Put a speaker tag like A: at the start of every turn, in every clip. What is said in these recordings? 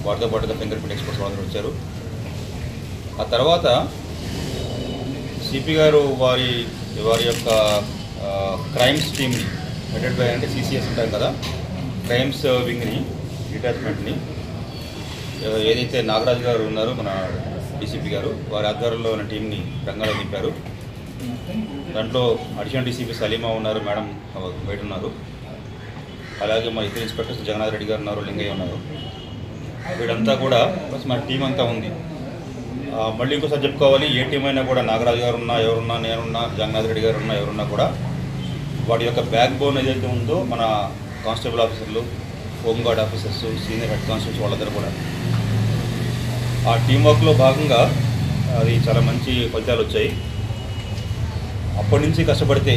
A: వారితో పాటుగా finger print experts వాళ్ళందరూ వచ్చారు ఆ తర్వాత సిపి గారు వారి వారి యొక్క ఆ, క్రైమ్స్ టీమ్ని హెడెడ్ బై అంటే సిసిఎస్ ఉంటాం కదా క్రైమ్స్ వింగ్ని డిటాచ్మెంట్ని ఆ, ఏదైతే నాగరాజు గారు ఉన్నారో మన డీసీపీ గారు వారి ఆధ్వర్యంలో ఉన్న టీంని రంగంలో దింపారు దాంట్లో అడిషనల్ డీసీపీ సలీమా ఉన్నారు మేడం ఆ, బయట ఉన్నారు అలాగే మా ఇద్దరు ఇన్స్పెక్టర్స్ జగన్నాథ్ రెడ్డి గారు ఉన్నారు లింగయ్య ఉన్నారు వీడంతా కూడా ప్లస్ మన టీం అంతా ఉంది ఆ, మళ్ళీ ఇంకోసారి చెప్పుకోవాలి ఏ టీం అయినా కూడా నాగరాజు గారు ఉన్నా ఎవరున్నా నేనున్నా జగన్నాథ్ రెడ్డి గారు ఉన్నా ఎవరున్నా కూడా వాటి యొక్క బ్యాక్ బోన్ ఏదైతే ఉందో మన కానిస్టేబుల్ ఆఫీసర్లు home guard officers senior head constables వాళ్ళందరూ కూడా ఆ టీం వర్క్లో భాగంగా అది చాలా మంచి ఫలితాలు వచ్చాయి అప్పటి నుంచి కష్టపడితే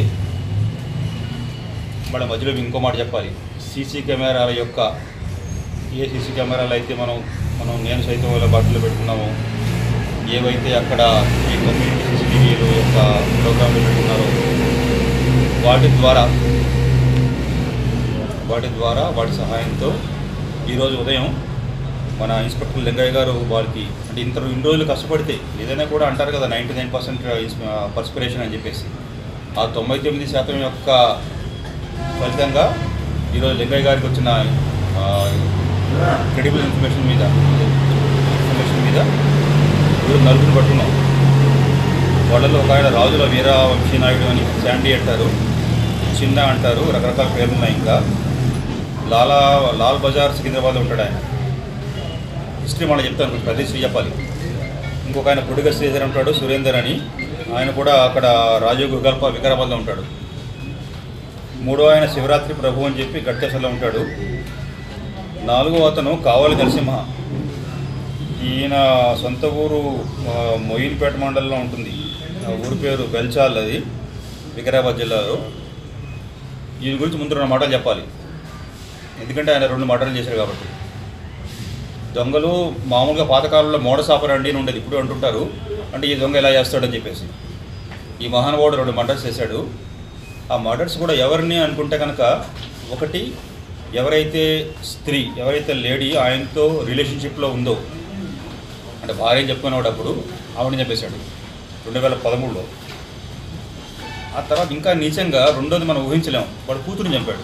A: మన మధ్యలో ఇంకో మాట చెప్పాలి సీసీ కెమెరాల యొక్క ఏ సీసీ కెమెరాలు అయితే మనం మనం నేను సైతం వాళ్ళ బాటిల్లో పెట్టుకున్నామో ఏవైతే అక్కడ ఈ కమ్యూనిటీ సీసీటీవీలు యొక్క ప్రోగ్రాంలు పెట్టుకున్నారో వాటి ద్వారా వాటి ద్వారా వాటి సహాయంతో ఈరోజు ఉదయం మన ఇన్స్పెక్టర్ లింగయ్య గారు వారికి అంటే ఇంత ఇన్ని రోజులు కష్టపడితే ఏదైనా కూడా అంటారు కదా నైంటీ నైన్ పర్సెంట్ పర్స్పిరేషన్ అని చెప్పేసి ఆ తొంభై తొమ్మిది శాతం యొక్క ఫలితంగా ఈరోజు లింగయ్య గారికి వచ్చిన క్రెడిబుల్ ఇన్ఫర్మేషన్ మీద ఇన్ఫర్మేషన్ మీద ఈరోజు నలుగురు పట్టుకున్నాం వాళ్ళలో ఒక ఆయన రాజుల వీర వంశీనాయుడు అని శాండీ అంటారు చిన్న అంటారు రకరకాల పేర్లు ఉన్నాయి ఇంకా లాలా లాల్ బజార్ సికింద్రాబాద్లో ఉంటాడు ఆయన హిస్టరీ మనం చెప్తాను కొంచెం పెద్ద హిస్టరీ చెప్పాలి ఇంకొక ఆయన పొడిగ శ్రీధర్ ఉంటాడు సురేందర్ అని ఆయన కూడా అక్కడ రాజీవ్ గుగల్ప వికారాబాద్లో ఉంటాడు మూడో ఆయన శివరాత్రి ప్రభు అని చెప్పి గట్టేసలో ఉంటాడు నాలుగో అతను కావలి నరసింహ ఈయన సొంత ఊరు ఆ, మొయిన్పేట మండలంలో ఉంటుంది ఆ ఊరి పేరు బెల్చాల్ అది వికారాబాద్ జిల్లాలో ఈయన గురించి ముందు రెండు మాటలు చెప్పాలి ఎందుకంటే ఆయన రెండు మాటలు చేశారు కాబట్టి దొంగలు మామూలుగా పాతకాలంలో మోడస్ ఆపరండి అని ఉండేది ఇప్పుడు అంటుంటారు అంటే ఈ దొంగ ఎలా చేస్తాడని చెప్పేసి ఈ మహానుభావుడు రెండు మర్డర్స్ చేశాడు ఆ మర్డర్స్ కూడా ఎవరిని అనుకుంటే కనుక ఒకటి ఎవరైతే స్త్రీ ఎవరైతే లేడీ ఆయనతో రిలేషన్షిప్లో ఉందో అంటే భార్య అని చెప్పుకునేవాడు అప్పుడు ఆవిడని చెప్పేశాడు రెండు వేల పదమూడులో ఆ తర్వాత ఇంకా నీచంగా రెండోది మనం ఊహించలేం వాడు కూతురుని చంపాడు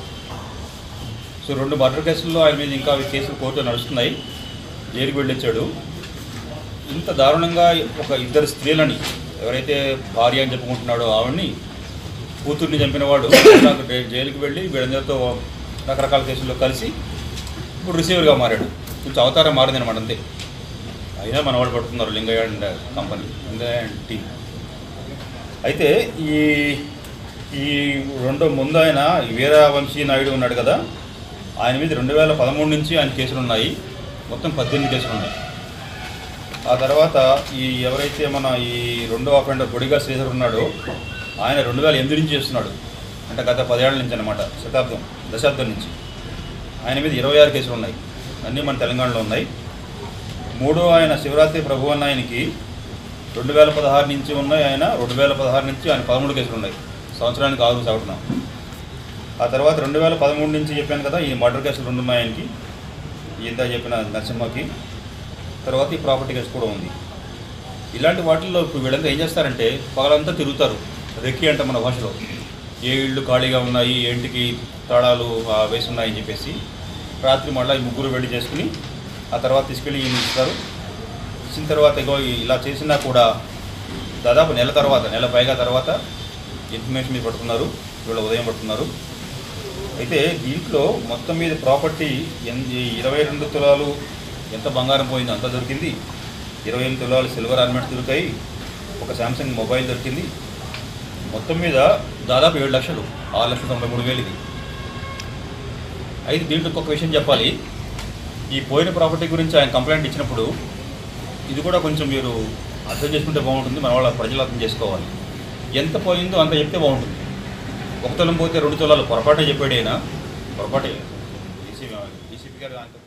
A: సో రెండు మర్డర్ కేసుల్లో ఆయన మీద ఇంకా అవి కేసులు కోర్టులో నడుస్తున్నాయి జైలుకి వెళ్ళొచ్చాడు ఇంత దారుణంగా ఒక ఇద్దరు స్త్రీలని ఎవరైతే భార్య అని చెప్పుకుంటున్నాడో ఆవిడ్ని కూతుర్ని చంపిన వాడు నాకు జై- జైలుకి వెళ్ళి వీళ్ళందరితో రకరకాల కేసుల్లో కలిసి ఇప్పుడు రిసీవర్గా మారాడు కొంచెం అవతారం మారింది అనమాట అంతే అయినా మన వాళ్ళు పడుతున్నారు Lingaiah and company Lingaiah and team అయితే ఈ ఈ రెండో ముందు ఆయన వీరవంశీ నాయుడు ఉన్నాడు కదా ఆయన మీద రెండు వేల పదమూడు నుంచి ఆయన కేసులు ఉన్నాయి మొత్తం పద్దెనిమిది కేసులు ఉన్నాయి ఆ తర్వాత ఈ ఎవరైతే మన ఈ రెండో అఫెండర్ బొడిగా శ్రీధర్ ఉన్నాడో ఆయన రెండు వేల ఎనిమిది నుంచి చేస్తున్నాడు అంటే గత పదేళ్ల నుంచి అనమాట శతాబ్దం దశాబ్దం నుంచి ఆయన మీద ఇరవై ఆరు కేసులు ఉన్నాయి అన్నీ మన తెలంగాణలో ఉన్నాయి మూడో ఆయన శివరాత్రి ప్రభు అన్న ఆయనకి రెండు వేల పదహారు నుంచి ఉన్నాయి ఆయన రెండు వేల పదహారు నుంచి ఆయన పదమూడు కేసులు ఉన్నాయి సంవత్సరానికి ఆరు సగటున ఆ తర్వాత రెండు వేల పదమూడు నుంచి చెప్పాను కదా ఈ మర్డర్ కేసులు రెండు ఉన్నాయి ఆయనకి ఇంత చెప్పిన నరసింహకి తర్వాత ఈ ప్రాపర్టీ కేసు కూడా ఉంది ఇలాంటి వాటిల్లో ఇప్పుడు వీళ్ళంతా ఏం చేస్తారంటే పగలంతా తిరుగుతారు రెక్కి అంట మన భాషలో ఏ ఇళ్ళు ఖాళీగా ఉన్నాయి ఏ ఇంటికి తాళాలు ఆ, వేసి ఉన్నాయని చెప్పేసి రాత్రి మళ్ళీ ఈ ముగ్గురు వెళ్ళి చేసుకుని ఆ తర్వాత తీసుకెళ్ళి ఈయన ఇస్తారు ఇచ్చిన తర్వాత ఇగో ఇలా చేసినా కూడా దాదాపు నెల తర్వాత నెల పైగా తర్వాత ఇన్ఫర్మేషన్ మీద పట్టుకున్నారు వీళ్ళు ఉదయం పట్టుకున్నారు అయితే దీంట్లో మొత్తం మీద ప్రాపర్టీ ఎన్ ఇరవై రెండు తులాలు ఎంత బంగారం పోయిందో అంత దొరికింది ఇరవై ఎనిమిది తులాలు సిల్వర్ ఆర్నమెంట్స్ దొరికాయి ఒక శాంసంగ్ మొబైల్ దొరికింది మొత్తం మీద దాదాపు ఏడు లక్షలు ఆరు లక్షల తొంభై మూడు వేలు ఇది అయితే దీంట్లో ఇంకొక విషయం చెప్పాలి ఈ పోయిన ప్రాపర్టీ గురించి ఆయన కంప్లైంట్ ఇచ్చినప్పుడు ఇది కూడా కొంచెం మీరు అర్థం చేసుకుంటే బాగుంటుంది మన వాళ్ళ ప్రజలు అర్థం చేసుకోవాలి ఎంత పోయిందో అంత చెప్తే బాగుంటుంది ఒక తులం పోతే రెండు తులాలు పొరపాటే చెప్పాడు ఆయన పొరపాటే డీసీ డీసీపీ గారు దానికి